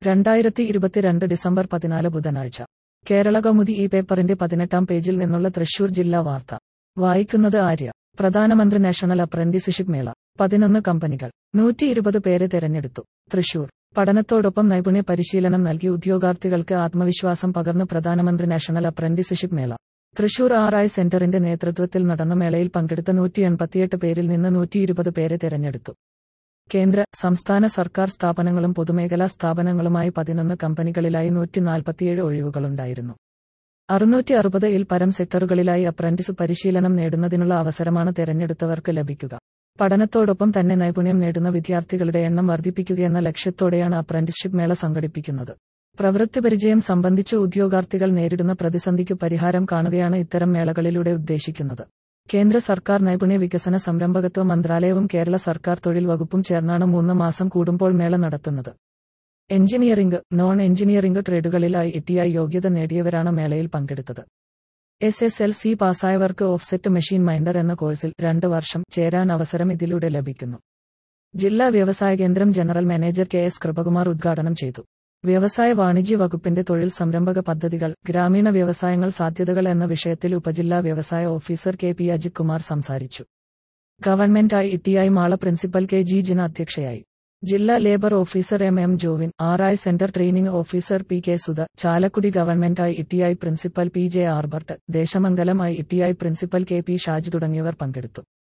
രണ്ടായിരത്തി ഇരുപത്തിരണ്ട് ഡിസംബർ പതിനാല് ബുധനാഴ്ച കേരള കൗമുദി ഈ പേപ്പറിന്റെ പതിനെട്ടാം പേജിൽ നിന്നുള്ള തൃശൂർ ജില്ലാ വാർത്ത വായിക്കുന്നത് ആര്യ പ്രധാനമന്ത്രി നാഷണൽ അപ്രന്റീസ്ഷിപ്പ് മേള പതിനൊന്ന് കമ്പനികൾ നൂറ്റി ഇരുപത് പേരെ തെരഞ്ഞെടുത്തു തൃശൂർ പഠനത്തോടൊപ്പം നൈപുണ്യ പരിശീലനം നൽകി ഉദ്യോഗാർത്ഥികൾക്ക് ആത്മവിശ്വാസം പകർന്ന് പ്രധാനമന്ത്രി നാഷണൽ അപ്രന്റീസ്ഷിപ്പ് മേള തൃശൂർ ആർ ഐ സെന്ററിന്റെ നേതൃത്വത്തിൽ നടന്ന മേളയിൽ പങ്കെടുത്ത നൂറ്റി എൺപത്തിയെട്ട് പേരിൽ നിന്ന് നൂറ്റി ഇരുപത് പേരെ തെരഞ്ഞെടുത്തു കേന്ദ്ര സംസ്ഥാന സർക്കാർ സ്ഥാപനങ്ങളും പൊതുമേഖലാ സ്ഥാപനങ്ങളുമായി പതിനൊന്ന് കമ്പനികളിലായി നൂറ്റി നാൽപ്പത്തിയേഴ് ഒഴിവുകളുണ്ടായിരുന്നു അറുന്നൂറ്റി അറുപത് ഇൽ പരം സെക്ടറുകളിലായി അപ്രന്റീസ് പരിശീലനം നേടുന്നതിനുള്ള അവസരമാണ് തെരഞ്ഞെടുത്തവർക്ക് ലഭിക്കുക പഠനത്തോടൊപ്പം തന്നെ നൈപുണ്യം നേടുന്ന വിദ്യാർത്ഥികളുടെ എണ്ണം വർദ്ധിപ്പിക്കുകയെന്ന ലക്ഷ്യത്തോടെയാണ് അപ്രന്റീസ്ഷിപ്പ് മേള സംഘടിപ്പിക്കുന്നത് പ്രവൃത്തി പരിചയം സംബന്ധിച്ച് ഉദ്യോഗാർത്ഥികൾ നേരിടുന്ന പ്രതിസന്ധിക്ക് പരിഹാരം കാണുകയാണ് ഇത്തരം മേളകളിലൂടെ ഉദ്ദേശിക്കുന്നത് കേന്ദ്ര സർക്കാർ നൈപുണ്യ വികസന സംരംഭകത്വ മന്ത്രാലയവും കേരള സർക്കാർ തൊഴിൽ വകുപ്പും ചേർന്നാണ് മൂന്ന് മാസം കൂടുമ്പോൾ മേള നടത്തുന്നത് എഞ്ചിനീയറിംഗ് നോൺ എഞ്ചിനീയറിംഗ് ട്രേഡുകളിലായി ഇട്ടിയായി യോഗ്യത നേടിയവരാണ് മേളയിൽ പങ്കെടുത്തത് എസ് എസ് എൽ സി പാസ്സായവർക്ക് ഓഫ്സെറ്റ് മെഷീൻ മൈൻഡർ എന്ന കോഴ്സിൽ രണ്ട് വർഷം ചേരാൻ അവസരം ഇതിലൂടെ ലഭിക്കുന്നു ജില്ലാ വ്യവസായ കേന്ദ്രം general manager K S Kripakumar ഉദ്ഘാടനം ചെയ്തു വ്യവസായ വാണിജ്യ വകുപ്പിന്റെ തൊഴിൽ സംരംഭക പദ്ധതികൾ ഗ്രാമീണ വ്യവസായങ്ങൾ സാധ്യതകൾ എന്ന വിഷയത്തിൽ ഉപജില്ലാ വ്യവസായ officer K P Ajith Kumar സംസാരിച്ചു government I T Mala principal K G Jina അധ്യക്ഷയായി ജില്ലാ labour officer M M Jovin R I centre training officer P K Sudha Chalakudy government I T principal P J Albert Desamangalam I T principal K P Shaj തുടങ്ങിയവർ പങ്കെടുത്തു